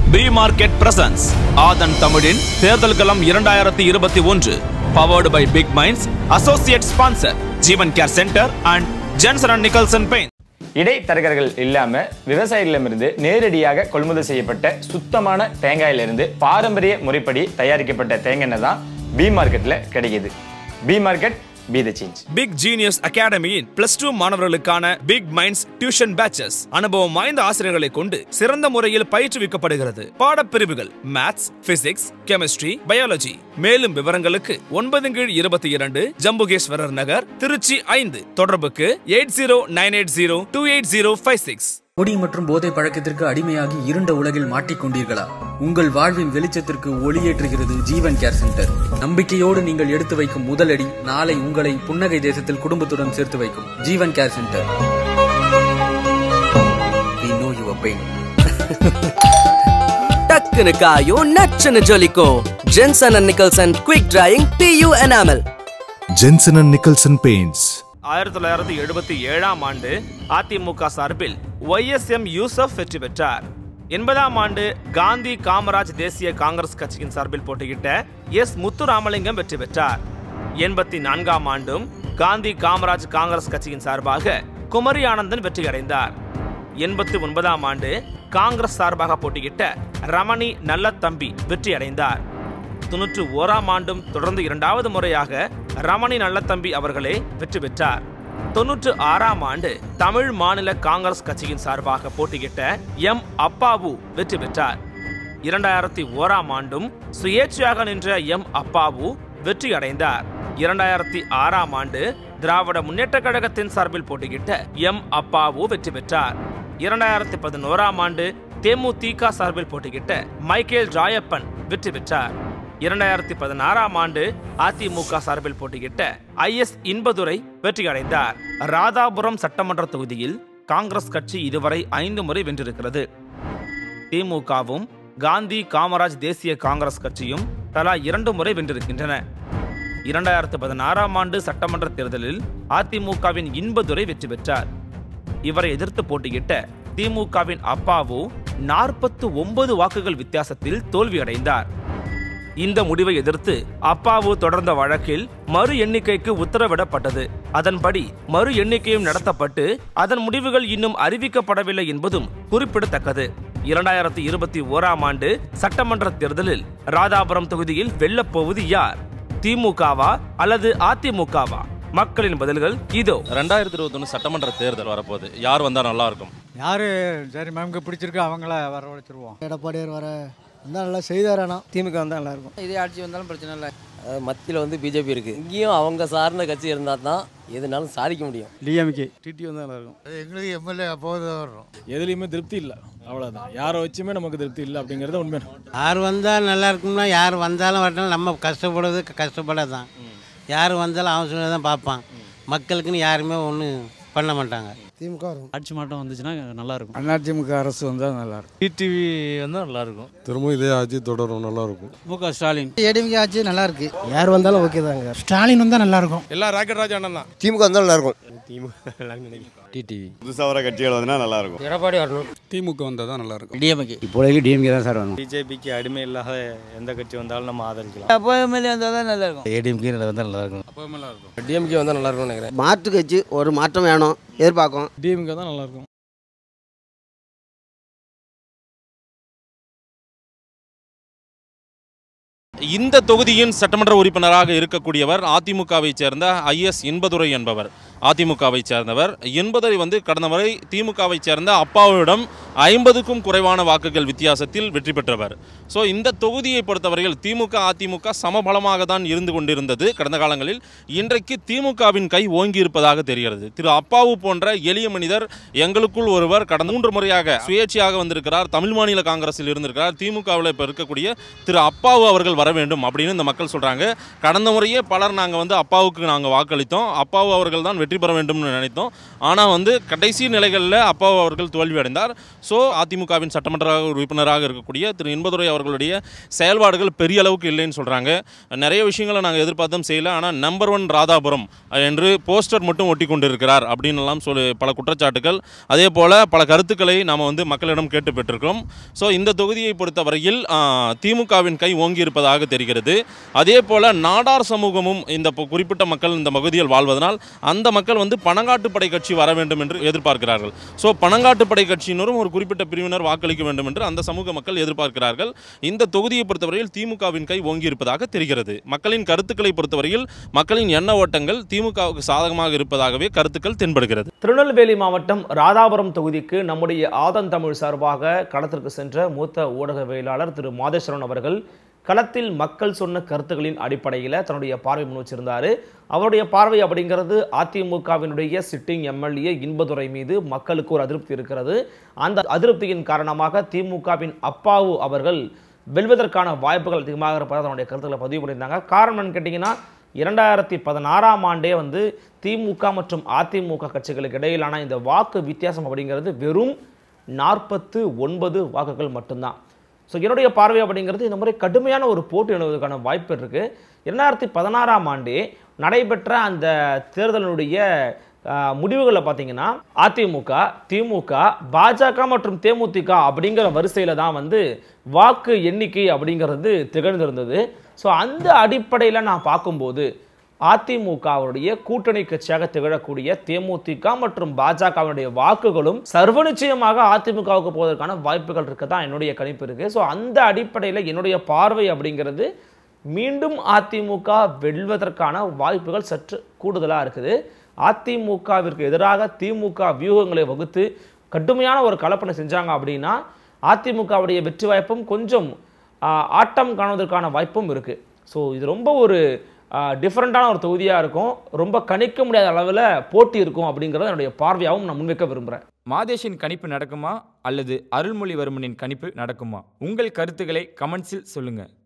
B market presence ஆதன் தமிழின் தேர்தல் களம் இரண்டாயிரத்தி இருபத்தி ஒன்று powered by Big Minds associate sponsor Jeevan care centre and Jensen and Nicholson paint இடைத்தரகர்கள் இல்லாம விவசாயிகளிடமிருந்து நேரடியாக கொள்முதல் செய்யப்பட்ட சுத்தமான தேங்காயிலிருந்து பாரம்பரிய முறைப்படி தயாரிக்கப்பட்ட தேங்காய் எண்ணெய் தான் பி மார்க்கெட்ல கிடைக்குது B market B the change Big Genius அகாடமியின் பிளஸ் டூ மாணவர்களுக்கான பிக் மைண்ட்ஸ் டியூஷன் பேச்சஸ் அனுபவம் வாய்ந்த ஆசிரியர்களை கொண்டு சிறந்த முறையில் பயிற்றுவிக்கப்படுகிறது பாடப்பிரிவுகள் மேத்ஸ் பிசிக்ஸ் கெமிஸ்ட்ரி பயாலஜி மேலும் விவரங்களுக்கு ஒன்பது கீழ் இருபத்தி இரண்டு ஜம்புகேஸ்வரர் நகர் திருச்சி ஐந்து தொடர்புக்கு eight zero nine eight zero two eight zero five six குடி மற்றும் போதை பழக்கத்திற்கு அடிமையாகி இருண்ட உலகில் மாட்டிக்கொண்டீர்களா உங்கள் வாழ்வின் வெளிச்சத்திற்கு ஒளியேற்றுகிறது ஜீவன் கேர் சென்டர் நம்பிக்கையோடு நீங்கள் எடுத்து வைக்கும் முதலடி நாளை உங்களை புன்னகை தேசத்தில் குடும்பத்துடன் சேர்த்து வைக்கும் Jeevan care centre We know your pain. டக்குனு காயும் நச்சுன்னு ஜொலிக்கும் Jensen and Nicholson quick drying PU enamel Jensen and Nicholson Paints. ஆயிரத்தி தொள்ளாயிரத்தி எழுபத்தி ஏழாம் ஆண்டு அதிமுக சார்பில் ஒய்எஸ்எம் யூசப் வெற்றி பெற்றார் எண்பதாம் ஆண்டு காந்தி காமராஜ் தேசிய காங்கிரஸ் கட்சியின் சார்பில் போட்டியிட்ட எஸ் முத்துராமலிங்கம் வெற்றி பெற்றார் எண்பத்தி நான்காம் ஆண்டும் காந்தி காமராஜ் காங்கிரஸ் கட்சியின் சார்பாக குமரி ஆனந்தன் வெற்றி அடைந்தார் எண்பத்தி ஒன்பதாம் ஆண்டு காங்கிரஸ் சார்பாக போட்டியிட்ட ரமணி நல்லத்தம்பி வெற்றி அடைந்தார் தொன்னூற்று ஓராம் ஆண்டும் தொடர்ந்து இரண்டாவது முறையாக ரமணி நல்லத்தம்பி அவர்களே வெற்றி பெற்றார் தொன்னூற்று ஆறாம் ஆண்டு தமிழ் மாநில காங்கிரஸ் கட்சியின் சார்பாக போட்டியிட்ட எம் அப்பாவு வெற்றி பெற்றார் இரண்டாயிரத்தி ஓராம் ஆண்டும் சுயேட்சையாக நின்ற எம் அப்பாவு வெற்றி அடைந்தார் இரண்டாயிரத்தி ஆறாம் ஆண்டு திராவிட முன்னேற்றக் கழகத்தின் சார்பில் போட்டியிட்ட எம் அப்பாவு வெற்றி பெற்றார் இரண்டாயிரத்தி பதினோராம் ஆண்டு தேமுதிக சார்பில் போட்டியிட்ட மைக்கேல் ராயப்பன் வெற்றி பெற்றார் இரண்டாயிரத்தி பதினாறாம் ஆண்டு அதிமுக சார்பில் போட்டியிட்ட ஐ எஸ் இன்பதுரை வெற்றி அடைந்தார் ராதாபுரம் சட்டமன்ற தொகுதியில் காங்கிரஸ் கட்சி இதுவரை ஐந்து முறை வென்றிருக்கிறது திமுகவும் காந்தி காமராஜ் தேசிய காங்கிரஸ் கட்சியும் தலா இரண்டு முறை வென்றிருக்கின்றன இரண்டாயிரத்து பதினாறாம் ஆண்டு சட்டமன்ற தேர்தலில் அதிமுகவின் இன்பதுரை வெற்றி பெற்றார் இவரை எதிர்த்து போட்டியிட்ட திமுகவின் அப்பாவு நாற்பத்து ஒன்பது வாக்குகள் வித்தியாசத்தில் தோல்வியடைந்தார் இந்த முடிவை எதிர்த்து அப்பாவு தொடர்ந்த வழக்கில் மறு எண்ணிக்கைக்கு உத்தரவிடப்பட்டது அதன்படி மறு எண்ணிக்கையும் நடத்தப்பட்டு அதன் முடிவுகள் இன்னும் அறிவிக்கப்படவில்லை என்பதும் குறிப்பிடத்தக்கது இரண்டாயிரத்தி இருபத்தி ஓராம் ஆண்டு சட்டமன்ற தேர்தலில் ராதாபுரம் தொகுதியில் வெல்லப்போவது யார் திமுகவா அல்லது அதிமுகவா மக்களின் பதில்கள் இதோ ரெண்டாயிரத்தி இருபத்தொன்று சட்டமன்ற தேர்தல் வரப்போகுது யார் வந்தால் நல்லா இருக்கும் யார் சரி மேம்க்கு பிடிச்சிருக்கு அவங்கள வர வச்சிருவோம் எடப்பாடியார் வர வந்தால் நல்லா செய்தார் ஆனால் திமுக வந்தால் நல்லா இருக்கும் இதே ஆட்சி வந்தாலும் பிரச்சனை இல்லை மத்தியில் வந்து பிஜேபி இருக்குது இங்கேயும் அவங்க சார்ந்த கட்சி இருந்தால் தான் எதுனாலும் சாதிக்க முடியும் டிஎம்கே டிடி வந்தால் நல்லா இருக்கும் எங்களுக்கு எம்எல்ஏ அப்போது வர்றோம் எதுலேயுமே திருப்தி இல்லை அவ்வளோதான் யாரை வச்சுமே நமக்கு திருப்தி இல்லை அப்படிங்கிறது உண்மை யார் வந்தால் நல்லா இருக்கும்னா யார் வந்தாலும் வரட்டும் நம்ம கஷ்டப்படுறது கஷ்டப்பட தான் யார் வந்தாலும் அவன் சொன்னதை தான் பார்ப்பான் மக்களுக்குன்னு யாருமே ஒன்றும் பண்ண மாட்டாங்க திமுக வரும் ஆட்சி மாட்டம் வந்துச்சுன்னா நல்லா இருக்கும் அதிமுக அரசு வந்தால் நல்லா இருக்கும் டிடிவி வந்தால் நல்லா இருக்கும் திரும்ப இதே ஆட்சி தொடரும் நல்லா இருக்கும் மு க ஸ்டாலின் ஏடிஎம்கே ஆட்சி நல்லா இருக்கு யார் வந்தாலும் ஓகே தாங்க ஸ்டாலின் வந்தால் நல்லா இருக்கும் எல்லாம் ராக்கெட் ராஜா அண்ணன் தான் திமுக வந்தால் நல்லா இருக்கும் டிடிவி புதுசாக வர கட்சிகள் வந்தா நல்லா இருக்கும் எடப்பாடி வரணும் திமுக வந்தால் தான் நல்லா இருக்கும் டிஎம்கே இப்போதைக்கு டிஎம்கே தான் சார் வேணும் பிஜேபிக்கு அடிமை இல்லாத எந்த கட்சி வந்தாலும் நம்ம ஆதரிக்கலாம் அப்போ எம்எல்ஏ வந்தால் தான் நல்லா இருக்கும் ஏடிஎம்கே வந்தால் நல்லா இருக்கும் அப்போ நல்லா இருக்கும் டிஎம்கே வந்தால் நல்லா இருக்கும்னு நினைக்கிறேன் மாற்று கட்சி ஒரு மாற்றம் வேணும் எதிர்பார்க்கும் டிஎம்கே தான் நல்லா இருக்கும் இந்த தொகுதியின் சட்டமன்ற உறுப்பினராக இருக்கக்கூடியவர் அதிமுகவை சேர்ந்த ஐஎஸ் இன்பதுரை என்பவர் அதிமுகவை சேர்ந்தவர் என்பதை வந்து கடந்த முறை திமுகவை சேர்ந்த அப்பாவிடம் ஐம்பதுக்கும் குறைவான வாக்குகள் வித்தியாசத்தில் வெற்றி பெற்றவர் ஸோ இந்த தொகுதியை பொறுத்தவரையில் திமுக அதிமுக சமபலமாக தான் இருந்து கொண்டிருந்தது கடந்த காலங்களில் இன்றைக்கு திமுகவின் கை ஓங்கி இருப்பதாக தெரிகிறது திரு அப்பாவு போன்ற எளிய மனிதர் எங்களுக்குள் ஒருவர் கடந்த மூன்று முறையாக சுயேட்சையாக வந்திருக்கிறார் தமிழ் மாநில காங்கிரஸில் இருந்திருக்கிறார் திமுகவில் இப்போ இருக்கக்கூடிய திரு அப்பாவு அவர்கள் வர வேண்டும் அப்படின்னு இந்த மக்கள் சொல்கிறாங்க கடந்த முறையே பலர் நாங்கள் வந்து அப்பாவுக்கு நாங்கள் வாக்களித்தோம் அப்பாவு அவர்கள் தான் வெற்றி வெற்றி பெற வேண்டும்னு நினைத்தோம் ஆனால் வந்து கடைசி நிலைகளில் அப்பா அவர்கள் தோல்வி அடைந்தார் ஸோ அதிமுகவின் சட்டமன்ற உறுப்பினராக இருக்கக்கூடிய திரு இன்பதுரை அவர்களுடைய செயல்பாடுகள் பெரிய அளவுக்கு இல்லைன்னு சொல்கிறாங்க நிறைய விஷயங்களை நாங்கள் எதிர்பார்த்தும் செய்யல ஆனால் நம்பர் ஒன் ராதாபுரம் என்று போஸ்டர் மட்டும் ஒட்டி கொண்டிருக்கிறார் அப்படின்னு எல்லாம் சொல்லி பல குற்றச்சாட்டுகள் அதே போல் பல கருத்துக்களை நாம் வந்து மக்களிடம் கேட்டு பெற்றிருக்கிறோம் ஸோ இந்த தொகுதியை பொறுத்தவரையில் ஆ, திமுகவின் கை ஓங்கி இருப்பதாக தெரிகிறது அதே போல் நாடார் சமூகமும் இந்த பொ- குறிப்பிட்ட மக்கள் இந்த பகுதியில் வாழ்வதனால் அந்த மக்கள் வந்து பணங்காட்டுப்படை கட்சி வர வேண்டும் என்று எதிர்பார்க்கிறார்கள் ஸோ பணங்காட்டுப்படை கட்சியினரும் ஒரு குறிப்பிட்ட பிரிவினர் வாக்களிக்க வேண்டும் என்று அந்த சமூக மக்கள் எதிர்பார்க்கிறார்கள் இந்த தொகுதியை பொறுத்தவரையில் திமுகவின் கை ஓங்கி இருப்பதாக தெரிகிறது மக்களின் கருத்துக்களை பொறுத்தவரையில் மக்களின் எண்ண ஓட்டங்கள் திமுகவுக்கு சாதகமாக இருப்பதாகவே கருத்துக்கள் தென்படுகிறது திருநெல்வேலி மாவட்டம் ராதாபுரம் தொகுதிக்கு நம்முடைய ஆதன் தமிழ் சார்பாக களத்திற்கு சென்ற மூத்த ஊடகவியலாளர் திரு மாதேஸ்வரன் அவர்கள் களத்தில் மக்கள் சொன்ன கருத்துக்களின் அடிப்படையில் தன்னுடைய பார்வை முன் வச்சிருந்தாரு அவருடைய பார்வை அப்படிங்கிறது அதிமுகவினுடைய சிட்டிங் எம்எல்ஏ இன்பதுரை மீது மக்களுக்கு ஒரு அதிருப்தி இருக்கிறது அந்த அதிருப்தியின் காரணமாக திமுகவின் அப்பாவு அவர்கள் வெல்வதற்கான வாய்ப்புகள் அதிகமாக இருப்பதாக தன்னுடைய கருத்துக்களை பதிவு பண்ணியிருந்தாங்க காரணம் என்னன்னு கேட்டிங்கன்னா இரண்டாயிரத்தி பதினாறாம் ஆண்டே வந்து திமுக மற்றும் அதிமுக கட்சிகளுக்கு இடையிலான இந்த வாக்கு வித்தியாசம் அப்படிங்கிறது வெறும் நாற்பத்து ஒன்பது வாக்குகள் மட்டும்தான் ஸோ என்னுடைய பார்வை அப்படிங்கிறது இந்த முறை கடுமையான ஒரு போட்டி எழுவதற்கான வாய்ப்பு இருக்குது இரண்டாயிரத்தி பதினாறாம் ஆண்டே நடைபெற்ற அந்த தேர்தலினுடைய ஆஹ், முடிவுகளை பார்த்தீங்கன்னா அதிமுக திமுக பாஜக மற்றும் தேமுதிக அப்படிங்கிற வரிசையில் தான் வந்து வாக்கு எண்ணிக்கை அப்படிங்கிறது திகழ்ந்திருந்தது ஸோ அந்த அடிப்படையில் நான் பார்க்கும்போது அதிமுகவுடைய கூட்டணி கட்சியாக திகழக்கூடிய தேமுதிக மற்றும் பாஜகவினுடைய வாக்குகளும் சர்வ நிச்சயமாக அதிமுகவுக்கு போவதற்கான வாய்ப்புகள் இருக்க தான் என்னுடைய கணிப்பு இருக்கு ஸோ அந்த அடிப்படையில் என்னுடைய பார்வை அப்படிங்கிறது மீண்டும் அதிமுக வெல்வதற்கான வாய்ப்புகள் சற்று கூடுதலாக இருக்குது அதிமுகவிற்கு எதிராக திமுக வியூகங்களை வகுத்து கடுமையான ஒரு கலப்பணை செஞ்சாங்க அப்படின்னா அதிமுகவுடைய வெற்றி வாய்ப்பும் கொஞ்சம் ஆஹ், ஆட்டம் காணுவதற்கான வாய்ப்பும் இருக்குது ஸோ இது ரொம்ப ஒரு டிஃப்ரெண்ட்டான ஒரு தொகுதியாக இருக்கும் ரொம்ப கணிக்க முடியாத அளவில் போட்டி இருக்கும் அப்படிங்கிறத என்னுடைய பார்வையாகவும் நான் முன்வைக்க விரும்புகிறேன் மாதேஷின் கணிப்பு நடக்குமா அல்லது அருள்மொழிவர்மனின் கணிப்பு நடக்குமா உங்கள் கருத்துக்களை கமெண்ட்ஸில் சொல்லுங்கள்